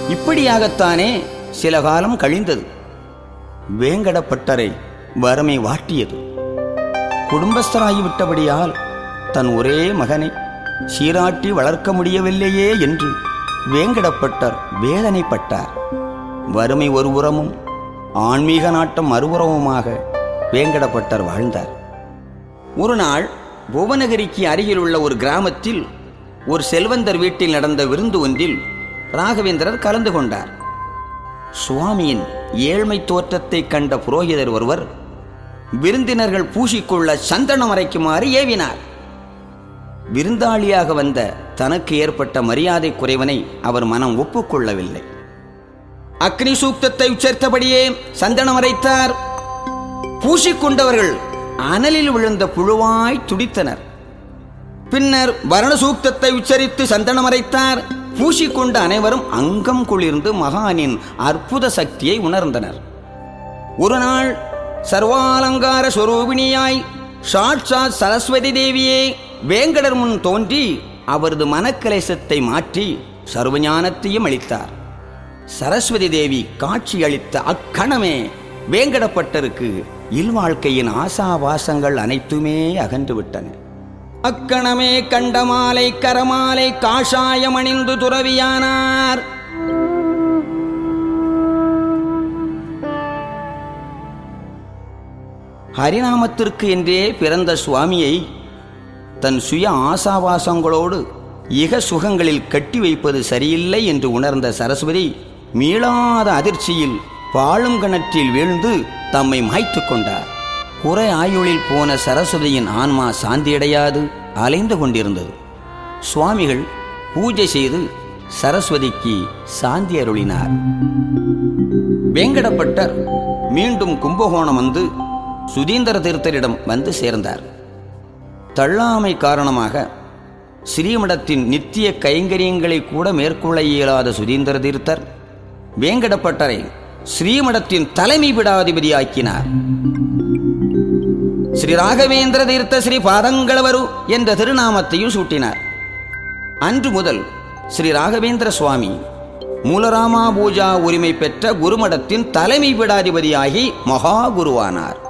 இப்படியாகத்தானே சில காலம் கழிந்தது வேங்கடப்பட்டரை வறுமை வாட்டியது குடும்பஸ்தராகிவிட்டபடியால் தன் ஒரே மகனை சீராட்டி வளர்க்க முடியவில்லையே என்று வேங்கடப்பட்டர் வேதனைப்பட்டார் வறுமை ஒருபுறமும் ஆன்மீக நாட்டம் மறுபுறமுமாக வேங்கடப்பட்டர் வாழ்ந்தார் ஒரு நாள் புவனகிரிக்கு அருகில் உள்ள ஒரு கிராமத்தில் ஒரு செல்வந்தர் வீட்டில் நடந்த விருந்து ஒன்றில் ராகவேந்திரர் கலந்து கொண்டார் சுவாமியின் ஏழ்மை தோற்றத்தை கண்ட புரோகிதர் ஒருவர் விருந்தினர்கள் பூசிக்கொள்ள சந்தனம் அரைக்குமாறு ஏவினார் விருந்தாளியாக வந்த தனக்கு ஏற்பட்ட மரியாதை குறைவனை அவர் மனம் ஒப்புக்கொள்ளவில்லை அக்னி சூக்தத்தை உச்சரித்தபடியே சந்தனம் அரைத்தார் பூசிக்கொண்டவர்கள் அனலில் விழுந்த புழுவாய் துடித்தனர் பின்னர் வரண சூக்தத்தை உச்சரித்து சந்தனம் அரைத்தார் பூசிக்கொண்ட அனைவரும் அங்கம் குளிர்ந்து மகானின் அற்புத சக்தியை உணர்ந்தனர் ஒரு நாள் சர்வாலங்கார ஸ்வரூபிணியாய் சாட்சாத் சரஸ்வதி தேவியே வேங்கடர் முன் தோன்றி அவரது மனக்கலேசத்தை மாற்றி சர்வஞானத்தையும் அளித்தார் சரஸ்வதி தேவி காட்சி அளித்த அக்கணமே வேங்கடப்பட்டருக்கு இல்வாழ்க்கையின் ஆசாவாசங்கள் அனைத்துமே அகன்றுவிட்டன அக்கணமே கண்டமாலை கரமாலை காஷாயமணிந்து துறவியானார் ஹரிநாமத்திற்கு என்றே பிறந்த சுவாமியை தன் சுய ஆசாவாசங்களோடு இக சுகங்களில் கட்டி வைப்பது சரியில்லை என்று உணர்ந்த சரஸ்வதி மீளாத அதிர்ச்சியில் பாழும் கிணற்றில் வீழ்ந்து தம்மை மாய்த்து கொண்டார் குறை ஆயுளில் போன சரஸ்வதியின் ஆன்மா சாந்தியடையாது அலைந்து கொண்டிருந்தது சுவாமிகள் பூஜை செய்து சரஸ்வதிக்கு சாந்தி அருளினார் வேங்கடப்பட்டர் மீண்டும் கும்பகோணம் வந்து சுதீந்திர தீர்த்தரிடம் வந்து சேர்ந்தார் தள்ளாமை காரணமாக ஸ்ரீமடத்தின் நித்திய கைங்கரியங்களை கூட மேற்கொள்ள இயலாத சுதீந்திர தீர்த்தர் வேங்கடப்பட்டரை ஸ்ரீமடத்தின் தலைமை பிடாதிபதியாக்கினார் ஸ்ரீ ராகவேந்திர தீர்த்த ஸ்ரீ பாதங்களவரு என்ற திருநாமத்தையும் சூட்டினார் அன்று முதல் ஸ்ரீ ராகவேந்திர சுவாமி மூலராமா பூஜா உரிமை பெற்ற குருமடத்தின் தலைமை பீடாதிபதியாகி மகா குருவானார்